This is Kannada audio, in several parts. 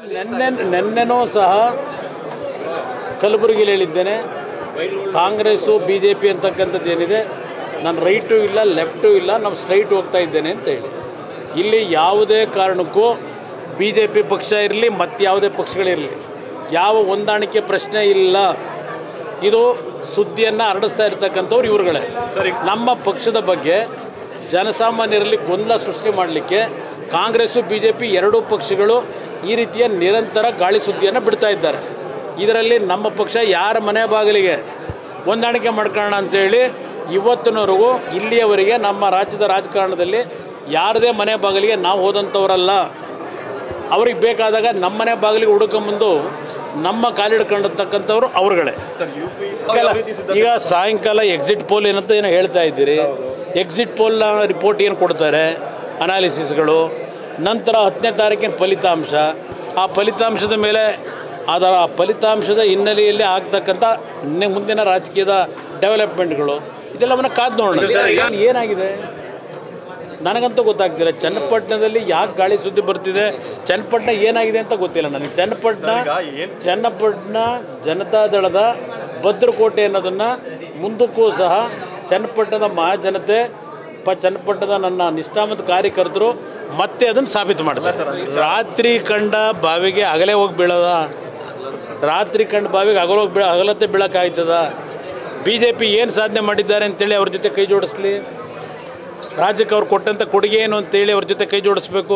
ನೆನ್ನೆ ನೆನ್ನೆನೂ ಸಹ ಕಲಬುರಗಿಲಿ ಹೇಳಿದ್ದೇನೆ ಕಾಂಗ್ರೆಸ್ಸು ಬಿ ಜೆ ಪಿ ಅಂತಕ್ಕಂಥದ್ದು ಏನಿದೆ ನಾನು ರೈಟು ಇಲ್ಲ ಲೆಫ್ಟು ಇಲ್ಲ ನಾವು ಸ್ಟ್ರೈಟ್ ಹೋಗ್ತಾ ಇದ್ದೇನೆ ಅಂತ ಹೇಳಿ ಇಲ್ಲಿ ಯಾವುದೇ ಕಾರಣಕ್ಕೂ ಬಿ ಜೆ ಪಿ ಪಕ್ಷ ಇರಲಿ ಮತ್ತು ಯಾವುದೇ ಪಕ್ಷಗಳಿರಲಿ ಯಾವ ಹೊಂದಾಣಿಕೆ ಪ್ರಶ್ನೆ ಇಲ್ಲ ಇದು ಸುದ್ದಿಯನ್ನು ಹರಡಿಸ್ತಾ ಇರ್ತಕ್ಕಂಥವ್ರು ಇವ್ರುಗಳೇ ನಮ್ಮ ಪಕ್ಷದ ಬಗ್ಗೆ ಜನಸಾಮಾನ್ಯರಲ್ಲಿ ಗೊಂದಲ ಸೃಷ್ಟಿ ಮಾಡಲಿಕ್ಕೆ ಕಾಂಗ್ರೆಸ್ಸು ಬಿ ಜೆ ಪಿ ಎರಡೂ ಪಕ್ಷಗಳು ಈ ರೀತಿಯ ನಿರಂತರ ಗಾಳಿ ಸುದ್ದಿಯನ್ನು ಬಿಡ್ತಾ ಇದ್ದಾರೆ ಇದರಲ್ಲಿ ನಮ್ಮ ಪಕ್ಷ ಯಾರ ಮನೆ ಬಾಗಿಲಿಗೆ ಹೊಂದಾಣಿಕೆ ಮಾಡ್ಕೊಳ್ಳೋಣ ಅಂತೇಳಿ ಇವತ್ತಿನವರೆಗೂ ಇಲ್ಲಿಯವರೆಗೆ ನಮ್ಮ ರಾಜ್ಯದ ರಾಜಕಾರಣದಲ್ಲಿ ಯಾರದೇ ಮನೆ ಬಾಗಿಲಿಗೆ ನಾವು ಹೋದಂಥವರಲ್ಲ ಅವ್ರಿಗೆ ಬೇಕಾದಾಗ ನಮ್ಮನೆ ಬಾಗಿಲಿಗೆ ಹುಡುಕೊಂಬಂದು ನಮ್ಮ ಕಾಲಿಡ್ಕೊಂಡಿರ್ತಕ್ಕಂಥವ್ರು ಅವ್ರುಗಳೇ ಕೆಲ ಈಗ ಸಾಯಂಕಾಲ ಎಕ್ಸಿಟ್ ಪೋಲ್ ಏನಂತ ಏನೋ ಹೇಳ್ತಾ ಇದ್ದೀರಿ ಎಕ್ಸಿಟ್ ಪೋಲ್ನ ರಿಪೋರ್ಟ್ ಏನು ಕೊಡ್ತಾರೆ ಅನಾಲಿಸಿಸ್ಗಳು ನಂತರ ಹತ್ತನೇ ತಾರೀಕಿನ ಫಲಿತಾಂಶ ಆ ಫಲಿತಾಂಶದ ಮೇಲೆ ಅದರ ಫಲಿತಾಂಶದ ಹಿನ್ನೆಲೆಯಲ್ಲಿ ಆಗ್ತಕ್ಕಂಥ ನೆ- ಮುಂದಿನ ರಾಜಕೀಯದ ಡೆವಲಪ್ಮೆಂಟ್ಗಳು ಇದೆಲ್ಲವನ್ನು ಕಾದು ನೋಡೋಣ ಏನ್- ಏನಾಗಿದೆ ನನಗಂತೂ ಗೊತ್ತಾಗ್ತಿಲ್ಲ ಚನ್ನಪಟ್ಟಣದಲ್ಲಿ ಯಾಕೆ ಗಾಳಿ ಸುದ್ದಿ ಬರ್ತಿದೆ ಚನ್ನಪಟ್ಟಣ ಏನಾಗಿದೆ ಅಂತ ಗೊತ್ತಿಲ್ಲ ನನಗೆ ಚನ್ನಪಟ್ಟಣ ಚನ್ನಪಟ್ಟಣ ಜನತಾದಳದ ಭದ್ರಕೋಟೆ ಅನ್ನೋದನ್ನು ಮುಂದಕ್ಕೂ ಸಹ ಚನ್ನಪಟ್ಟಣದ ಮಹಾಜನತೆ ಪ ಚನ್ನಪಟ್ಟಣದ ನನ್ನ ನಿಷ್ಠಾವಂತ ಕಾರ್ಯಕರ್ತರು ಮತ್ತೆ ಅದನ್ನು ಸಾಬೀತು ಮಾಡ್ತಾರೆ ರಾತ್ರಿ ಕಂಡ ಬಾವಿಗೆ ಅಗಲೇ ಹೋಗಿ ಬೀಳದ ರಾತ್ರಿ ಕಂಡ ಬಾವಿಗೆ ಹಗಲೋಗಿ ಬೀಳ ಹಗಲತ್ತೆ ಬೀಳೋಕ್ಕಾಗ್ತದ ಬಿ ಜೆ ಪಿ ಏನು ಸಾಧನೆ ಮಾಡಿದ್ದಾರೆ ಅಂತೇಳಿ ಅವ್ರ ಜೊತೆ ಕೈ ಜೋಡಿಸ್ಲಿ ರಾಜ್ಯಕ್ಕೆ ಅವ್ರು ಕೊಟ್ಟಂಥ ಕೊಡುಗೆ ಏನು ಅಂತೇಳಿ ಅವ್ರ ಜೊತೆ ಕೈ ಜೋಡಿಸ್ಬೇಕು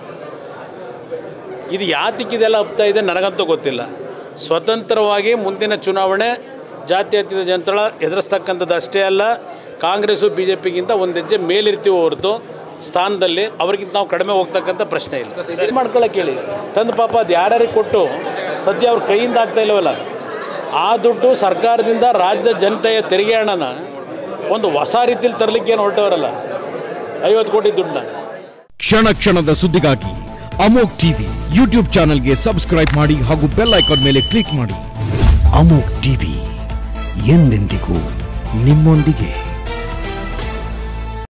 ಇದು ಯಾತಕ್ಕೆ ಇದೆಲ್ಲ ಹಬ್ತಾ ಇದೆ ನನಗಂತೂ ಗೊತ್ತಿಲ್ಲ ಸ್ವತಂತ್ರವಾಗಿ ಮುಂದಿನ ಚುನಾವಣೆ ಜಾತ್ಯತೀತ ಜನತಾಳ ಎದುರಿಸ್ತಕ್ಕಂಥದ್ದು ಅಷ್ಟೇ ಅಲ್ಲ ಕಾಂಗ್ರೆಸ್ಸು ಬಿ ಜೆ ಪಿಗಿಂತ ಒಂದು ಹೆಜ್ಜೆ ಮೇಲಿರ್ತೀವಿ ಹೊರತು ಸ್ಥಾನದಲ್ಲಿ ಅವ್ರಿಗಿಂತ ನಾವು ಕಡಿಮೆ ಹೋಗ್ತಕ್ಕಂಥ ಪ್ರಶ್ನೆ ಇಲ್ಲ ಇದು ಮಾಡ್ಕೊಳ್ಳೋಕೆ ಹೇಳಿ ತಂದು ಪಾಪ ಅದು ಯಾರ್ಯಾರಿಗೆ ಕೊಟ್ಟು ಸದ್ಯ ಅವ್ರ ಕೈಯಿಂದ ಆಗ್ತಾ ಇಲ್ಲವಲ್ಲ ಆ ದುಡ್ಡು ಸರ್ಕಾರದಿಂದ ರಾಜ್ಯದ ಜನತೆಯ ತೆರಿಗೆ ಹಣನ ಒಂದು ಹೊಸ ರೀತಿಯಲ್ಲಿ ತರಲಿಕ್ಕೆ ಏನು ಹೊರಟವರಲ್ಲ ಐವತ್ತು ಕೋಟಿ ದುಡ್ಡನ್ನ ಕ್ಷಣ ಕ್ಷಣದ ಸುದ್ದಿಗಾಗಿ ಅಮೋಕ್ ಟಿವಿ ಯೂಟ್ಯೂಬ್ ಚಾನೆಲ್ಗೆ ಸಬ್ಸ್ಕ್ರೈಬ್ ಮಾಡಿ ಹಾಗೂ ಬೆಲ್ ಐಕಾನ್ ಮೇಲೆ ಕ್ಲಿಕ್ ಮಾಡಿ ಅಮೋಕ್ ಟಿವಿ ಎಂದೆಂದಿಗೂ ನಿಮ್ಮೊಂದಿಗೆ